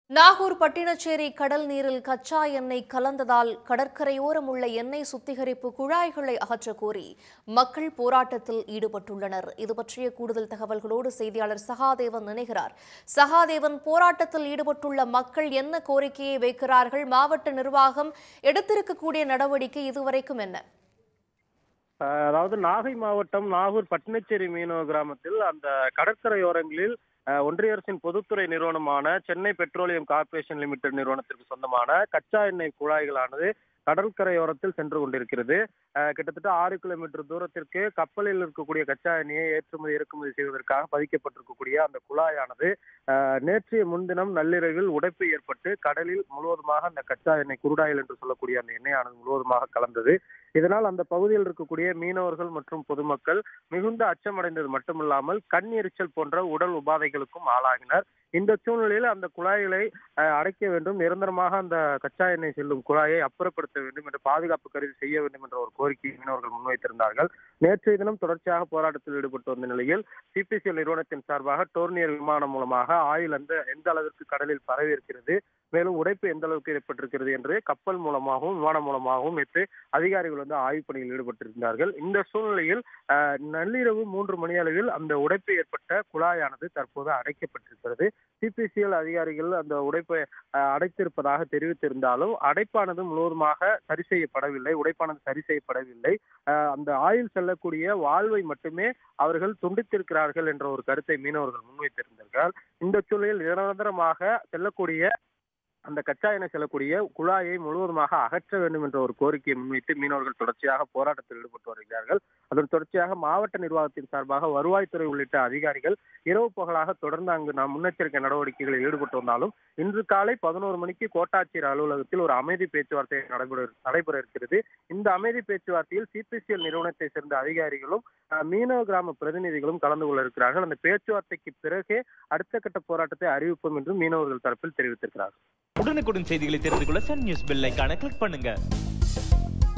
நாகூர் பட்டினச்சேரி கடல் நீரில் கச்சா எண்ணெய் கலந்ததால் கடற்கரையோரம் உள்ள எண்ணெய் சுத்திகரிப்பு குழாய்களை அகற்றக் கோரி மக்கள் போராட்டத்தில் ஈடுபட்டுள்ளனர் இது பற்றிய கூடுதல் தகவல்களோடு செய்தியாளர் சகாதேவன் இணைகிறார் சகாதேவன் போராட்டத்தில் ஈடுபட்டுள்ள மக்கள் என்ன கோரிக்கையை வைக்கிறார்கள் மாவட்ட நிர்வாகம் எடுத்திருக்கக்கூடிய நடவடிக்கை இதுவரைக்கும் என்ன அஹ் அதாவது நாகை மாவட்டம் நாகூர் பட்டினச்சேரி மீனவ கிராமத்தில் அந்த கடற்கரையோரங்களில் அஹ், ஒன்றிய அரசின் பொதுத்துறை நிறுவனமான சென்னை பெட்ரோலியம் கார்ப்பரேஷன் லிமிடெட் நிறுவனத்திற்கு சொந்தமான கச்சா எண்ணெய் குழாய்களானது கடற்கரையோரத்தில் சென்று கொண்டிருக்கிறது அஹ், கிட்டத்தட்ட ஆறு கிலோமீட்டர் தூரத்திற்கு கப்பலில் இருக்கக்கூடிய கச்சா எண்ணெயை ஏற்றுமதி இறக்குமதி செய்வதற்காக பதிக்கப்பட்டிருக்கக்கூடிய அந்த குழாயானது அஹ், நேற்றைய முன்தினம் நள்ளிரவில் உடைப்பு ஏற்பட்டு கடலில் முழுவதுமாக அந்த கச்சா எண்ணெய் குருடாயில் என்று சொல்லக்கூடிய அந்த எண்ணெயானது முழுவதுமாக கலந்தது இதனால் அந்த பகுதியில் இருக்கக்கூடிய மீனவர்கள் மற்றும் பொதுமக்கள் மிகுந்த அச்சமடைந்தது மட்டுமில்லாமல் கண் எரிச்சல் போன்ற உடல் உபாதைகளுக்கும் ஆளாகினர் இந்த சூழ்நிலையில் அந்த குழாய்களை அஹ், அடைக்க வேண்டும் நிரந்தரமாக அந்த கச்சா எண்ணெய் செல்லும் குழாயை அப்புறப்படுத்த வேண்டும் என்று பாதுகாப்பு கருதி செய்ய வேண்டும் என்ற ஒரு கோரிக்கையை மீனவர்கள் முன்வைத்திருந்தார்கள் நேற்றைய தினம் தொடர்ச்சியாக போராட்டத்தில் ஈடுபட்டு வந்த நிலையில் சிபிசிஎல் நிறுவனத்தின் சார்பாக டோர்னியர் விமானம் மூலமாக ஆயில் அந்த எந்த அளவிற்கு கடலில் பரவி இருக்கிறது மேலும் உடைப்பு எந்த அளவுக்கு ஏற்பட்டிருக்கிறது என்று கப்பல் மூலமாகவும் விமானம் மூலமாகவும் நேற்று அதிகாரிகள் வந்து ஆய்வு பணியில் ஈடுபட்டிருந்தார்கள் இந்த சூழ்நிலையில் அஹ், நள்ளிரவு மூன்று மணி அளவில் அந்த உடைப்பு ஏற்பட்ட குழாயானது தற்போது அடைக்கப்பட்டிருக்கிறது சிபிசிஎல் அதிகாரிகள் அந்த உடைப்பை அஹ், அடைத்திருப்பதாக தெரிவித்திருந்தாலும் அடைப்பானது முழுவதுமாக சரி செய்யப்படவில்லை உடைப்பானது சரி செய்யப்படவில்லை அஹ், அந்த ஆயில் செல்லக்கூடிய வாழ்வை மட்டுமே அவர்கள் துண்டித்திருக்கிறார்கள் என்ற ஒரு கருத்தை மீனவர்கள் முன்வைத்திருந்தார்கள் இந்த சூழலில் நிரந்தரமாக செல்லக்கூடிய அந்த கச்சா எண்ணெய் செல்லக்கூடிய குழாயை முழுவதுமாக அகற்ற வேண்டும் என்ற ஒரு கோரிக்கையை முன்வைத்து மீனவர்கள் தொடர்ச்சியாக போராட்டத்தில் ஈடுபட்டு வருகிறார்கள் அதன் தொடர்ச்சியாக மாவட்ட நிர்வாகத்தின் சார்பாக வருவாய்த்துறை உள்ளிட்ட அதிகாரிகள் இரவு பகலாக தொடர்ந்து அங்கு நாம் முன்னெச்சரிக்கை நடவடிக்கைகளில் ஈடுபட்டு வந்தாலும் இன்று காலை பதினோரு மணிக்கு கோட்டாட்சியர் அலுவலகத்தில் ஒரு அமைதி பேச்சுவார்த்தை நடைபெற நடைபெற இருக்கிறது இந்த அமைதி பேச்சுவார்த்தையில் சிபிசிஎல் நிறுவனத்தை சேர்ந்த அதிகாரிகளும் அஹ், மீனவ கிராம பிரதிநிதிகளும் கலந்து கொள்ள இருக்கிறார்கள் அந்த பேச்சுவார்த்தைக்கு பிறகே அடுத்த கட்ட போராட்டத்தை அறிவிப்போம் என்று மீனவர்கள் தரப்பில் தெரிவித்திருக்கிறார்கள் உடனுக்குடன் செய்திகளை தெரிந்து கொள்ள சன் நியூஸ் பெல் ஐகானை கிளிக் பண்ணுங்க